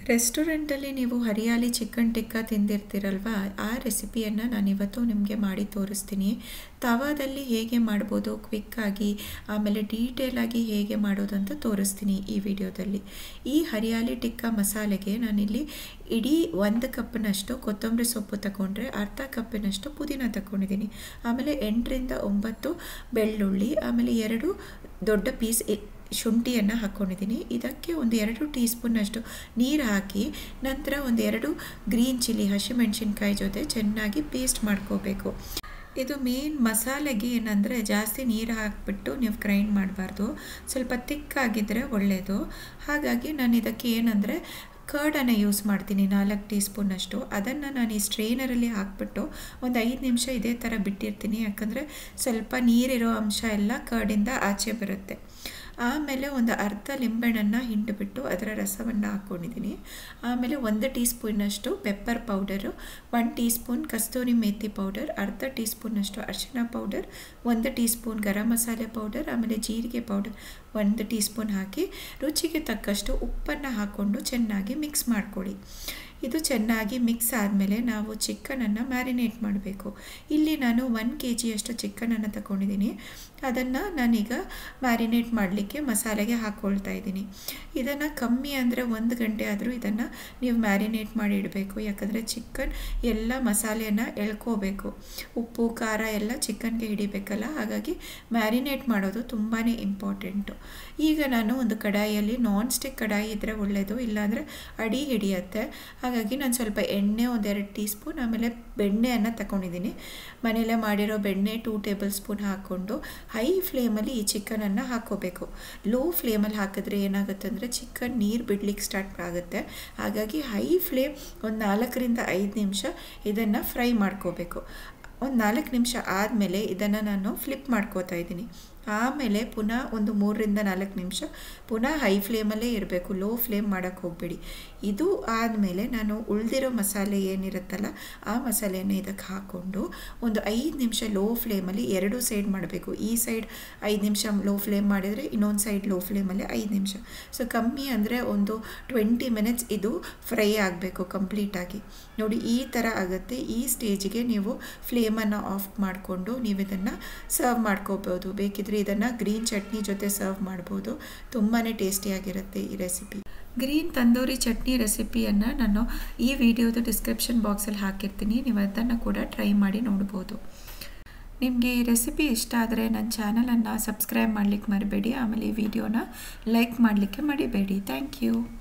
ರೆಸ್ಟೋರೆಂಟಲ್ಲಿ ನೀವು ಹರಿಯಾಲಿ ಚಿಕನ್ ಟಿಕ್ಕಾ ತಿಂದಿರ್ತೀರಲ್ವ ಆ ರೆಸಿಪಿಯನ್ನು ನಾನಿವತ್ತು ನಿಮಗೆ ಮಾಡಿ ತೋರಿಸ್ತೀನಿ ತವಾದಲ್ಲಿ ಹೇಗೆ ಮಾಡ್ಬೋದು ಕ್ವಿಕ್ಕಾಗಿ ಆಮೇಲೆ ಡೀಟೇಲಾಗಿ ಹೇಗೆ ಮಾಡೋದು ಅಂತ ತೋರಿಸ್ತೀನಿ ಈ ವಿಡಿಯೋದಲ್ಲಿ ಈ ಹರಿಯಾಲಿ ಟಿಕ್ಕಾ ಮಸಾಲೆಗೆ ನಾನಿಲ್ಲಿ ಇಡೀ ಒಂದು ಕಪ್ನಷ್ಟು ಕೊತ್ತಂಬರಿ ಸೊಪ್ಪು ತಗೊಂಡ್ರೆ ಅರ್ಧ ಕಪ್ಪಿನಷ್ಟು ಪುದೀನ ತಗೊಂಡಿದ್ದೀನಿ ಆಮೇಲೆ ಎಂಟರಿಂದ ಒಂಬತ್ತು ಬೆಳ್ಳುಳ್ಳಿ ಆಮೇಲೆ ಎರಡು ದೊಡ್ಡ ಪೀಸ್ ಶುಂಠಿಯನ್ನು ಹಾಕ್ಕೊಂಡಿದ್ದೀನಿ ಇದಕ್ಕೆ ಒಂದು ಎರಡು ಟೀ ಸ್ಪೂನ್ನಷ್ಟು ನೀರು ಹಾಕಿ ನಂತರ ಒಂದು ಎರಡು ಗ್ರೀನ್ ಚಿಲ್ಲಿ ಹಸಿಮೆಣಸಿನ್ಕಾಯಿ ಜೊತೆ ಚೆನ್ನಾಗಿ ಪೇಸ್ಟ್ ಮಾಡ್ಕೋಬೇಕು ಇದು ಮೇನ್ ಮಸಾಲೆಗೆ ಏನಂದರೆ ಜಾಸ್ತಿ ನೀರು ಹಾಕಿಬಿಟ್ಟು ನೀವು ಗ್ರೈಂಡ್ ಮಾಡಬಾರ್ದು ಸ್ವಲ್ಪ ತಿಕ್ಕಾಗಿದ್ದರೆ ಒಳ್ಳೆಯದು ಹಾಗಾಗಿ ನಾನು ಇದಕ್ಕೆ ಏನಂದರೆ ಕರ್ಡನ್ನು ಯೂಸ್ ಮಾಡ್ತೀನಿ ನಾಲ್ಕು ಟೀ ಸ್ಪೂನಷ್ಟು ಅದನ್ನು ನಾನು ಈ ಸ್ಟ್ರೈನರಲ್ಲಿ ಹಾಕ್ಬಿಟ್ಟು ಒಂದು ಐದು ನಿಮಿಷ ಇದೇ ಥರ ಬಿಟ್ಟಿರ್ತೀನಿ ಯಾಕಂದರೆ ಸ್ವಲ್ಪ ನೀರಿರೋ ಅಂಶ ಎಲ್ಲ ಕರ್ಡಿಂದ ಆಚೆ ಬರುತ್ತೆ ಆಮೇಲೆ ಒಂದು ಅರ್ಧ ಲಿಂಬೆಹಣ್ಣನ್ನು ಹಿಂಡಿಬಿಟ್ಟು ಅದರ ರಸವನ್ನು ಹಾಕ್ಕೊಂಡಿದ್ದೀನಿ ಆಮೇಲೆ ಒಂದು ಟೀ ಸ್ಪೂನಷ್ಟು pepper powder one teaspoon kasturi methi powder ಅರ್ಧ ಟೀ ಸ್ಪೂನಷ್ಟು ಅರಿಶಿನ ಪೌಡರ್ ಒಂದು ಟೀ ಸ್ಪೂನ್ ಗರಂ ಮಸಾಲೆ ಪೌಡರ್ ಆಮೇಲೆ ಜೀರಿಗೆ ಪೌಡರ್ ಒಂದು ಟೀ ಸ್ಪೂನ್ ಹಾಕಿ ರುಚಿಗೆ ತಕ್ಕಷ್ಟು ಉಪ್ಪನ್ನು ಹಾಕ್ಕೊಂಡು ಚೆನ್ನಾಗಿ ಮಿಕ್ಸ್ ಮಾಡಿಕೊಡಿ ಇದು ಚೆನ್ನಾಗಿ ಮಿಕ್ಸ್ ಆದಮೇಲೆ ನಾವು ಚಿಕನನ್ನು ಮ್ಯಾರಿನೇಟ್ ಮಾಡಬೇಕು ಇಲ್ಲಿ ನಾನು ಒನ್ ಕೆ ಜಿಯಷ್ಟು ಚಿಕನನ್ನು ತಗೊಂಡಿದ್ದೀನಿ ಅದನ್ನು ನಾನೀಗ ಮ್ಯಾರಿನೇಟ್ ಮಾಡಲಿಕ್ಕೆ ಮಸಾಲೆಗೆ ಹಾಕ್ಕೊಳ್ತಾ ಇದ್ದೀನಿ ಇದನ್ನು ಕಮ್ಮಿ ಅಂದರೆ ಒಂದು ಗಂಟೆ ಆದರೂ ಇದನ್ನು ನೀವು ಮ್ಯಾರಿನೇಟ್ ಮಾಡಿ ಇಡಬೇಕು ಯಾಕಂದರೆ ಚಿಕನ್ ಎಲ್ಲ ಮಸಾಲೆಯನ್ನು ಎಳ್ಕೋಬೇಕು ಉಪ್ಪು ಖಾರ ಎಲ್ಲ ಚಿಕನ್ಗೆ ಹಿಡಿಬೇಕಲ್ಲ ಹಾಗಾಗಿ ಮ್ಯಾರಿನೇಟ್ ಮಾಡೋದು ತುಂಬಾ ಇಂಪಾರ್ಟೆಂಟು ಈಗ ನಾನು ಒಂದು ಕಡಾಯಿಯಲ್ಲಿ ನಾನ್ ಸ್ಟಿಕ್ ಕಡಾಯಿ ಇದ್ದರೆ ಒಳ್ಳೆಯದು ಇಲ್ಲಾಂದರೆ ಅಡಿ ಹಿಡಿಯತ್ತೆ ಹಾಗಾಗಿ ನಾನು ಸ್ವಲ್ಪ ಎಣ್ಣೆ ಒಂದೆರಡು ಟೀ ಸ್ಪೂನ್ ಆಮೇಲೆ ಬೆಣ್ಣೆಯನ್ನು ತಗೊಂಡಿದ್ದೀನಿ ಮನೆಯಲ್ಲೇ ಮಾಡಿರೋ ಬೆಣ್ಣೆ ಟೂ ಟೇಬಲ್ ಸ್ಪೂನ್ ಹಾಕ್ಕೊಂಡು ಹೈ ಫ್ಲೇಮಲ್ಲಿ ಈ ಚಿಕನನ್ನು ಹಾಕ್ಕೋಬೇಕು ಲೋ ಫ್ಲೇಮಲ್ಲಿ ಹಾಕಿದ್ರೆ ಏನಾಗುತ್ತೆ ಅಂದರೆ ಚಿಕನ್ ನೀರು ಬಿಡ್ಲಿಕ್ಕೆ ಸ್ಟಾರ್ಟ್ ಆಗುತ್ತೆ ಹಾಗಾಗಿ ಹೈ ಫ್ಲೇಮ್ ಒಂದು ನಾಲ್ಕರಿಂದ ಐದು ನಿಮಿಷ ಇದನ್ನು ಫ್ರೈ ಮಾಡ್ಕೋಬೇಕು ಒಂದು ನಾಲ್ಕು ನಿಮಿಷ ಆದಮೇಲೆ ಇದನ್ನು ನಾನು ಫ್ಲಿಪ್ ಮಾಡ್ಕೋತಾ ಇದ್ದೀನಿ ಆಮೇಲೆ ಪುನಃ ಒಂದು ಮೂರರಿಂದ ನಾಲ್ಕು ನಿಮಿಷ ಪುನಃ ಹೈ ಫ್ಲೇಮಲ್ಲೇ ಇರಬೇಕು ಲೋ ಫ್ಲೇಮ್ ಮಾಡೋಕ್ಕೆ ಹೋಗಬೇಡಿ ಇದು ಆದಮೇಲೆ ನಾನು ಉಳಿದಿರೋ ಮಸಾಲೆ ಏನಿರುತ್ತಲ್ಲ ಆ ಮಸಾಲೆಯನ್ನು ಇದಕ್ಕೆ ಹಾಕ್ಕೊಂಡು ಒಂದು ಐದು ನಿಮಿಷ ಲೋ ಫ್ಲೇಮಲ್ಲಿ ಎರಡೂ ಸೈಡ್ ಮಾಡಬೇಕು ಈ ಸೈಡ್ ಐದು ನಿಮಿಷ ಲೋ ಫ್ಲೇಮ್ ಮಾಡಿದರೆ ಇನ್ನೊಂದು ಸೈಡ್ ಲೋ ಫ್ಲೇಮಲ್ಲಿ ಐದು ನಿಮಿಷ ಸೊ ಕಮ್ಮಿ ಅಂದರೆ ಒಂದು ಟ್ವೆಂಟಿ ಮಿನಿಟ್ಸ್ ಇದು ಫ್ರೈ ಆಗಬೇಕು ಕಂಪ್ಲೀಟಾಗಿ ನೋಡಿ ಈ ಥರ ಆಗುತ್ತೆ ಈ ಸ್ಟೇಜಿಗೆ ನೀವು ಫ್ಲೇಮನ್ನು ಆಫ್ ಮಾಡಿಕೊಂಡು ನೀವು ಇದನ್ನು ಸರ್ವ್ ಮಾಡ್ಕೋಬೋದು ಬೇಕಿದ್ರೆ ಇದನ್ನು ಗ್ರೀನ್ ಚಟ್ನಿ ಜೊತೆ ಸರ್ವ್ ಮಾಡ್ಬೋದು ತುಂಬಾ ಟೇಸ್ಟಿಯಾಗಿರುತ್ತೆ ಈ ರೆಸಿಪಿ ಗ್ರೀನ್ ತಂದೂರಿ ಚಟ್ನಿ ರೆಸಿಪಿಯನ್ನು ನಾನು ಈ ವಿಡಿಯೋದ ಡಿಸ್ಕ್ರಿಪ್ಷನ್ ಬಾಕ್ಸಲ್ಲಿ ಹಾಕಿರ್ತೀನಿ ನೀವು ಅದನ್ನು ಕೂಡ ಟ್ರೈ ಮಾಡಿ ನೋಡ್ಬೋದು ನಿಮಗೆ ಈ ರೆಸಿಪಿ ಇಷ್ಟ ಆದರೆ ನನ್ನ ಚಾನಲನ್ನು ಸಬ್ಸ್ಕ್ರೈಬ್ ಮಾಡಲಿಕ್ಕೆ ಮರಿಬೇಡಿ ಆಮೇಲೆ ಈ ವಿಡಿಯೋನ ಲೈಕ್ ಮಾಡಲಿಕ್ಕೆ ಮರಿಬೇಡಿ ಥ್ಯಾಂಕ್ ಯು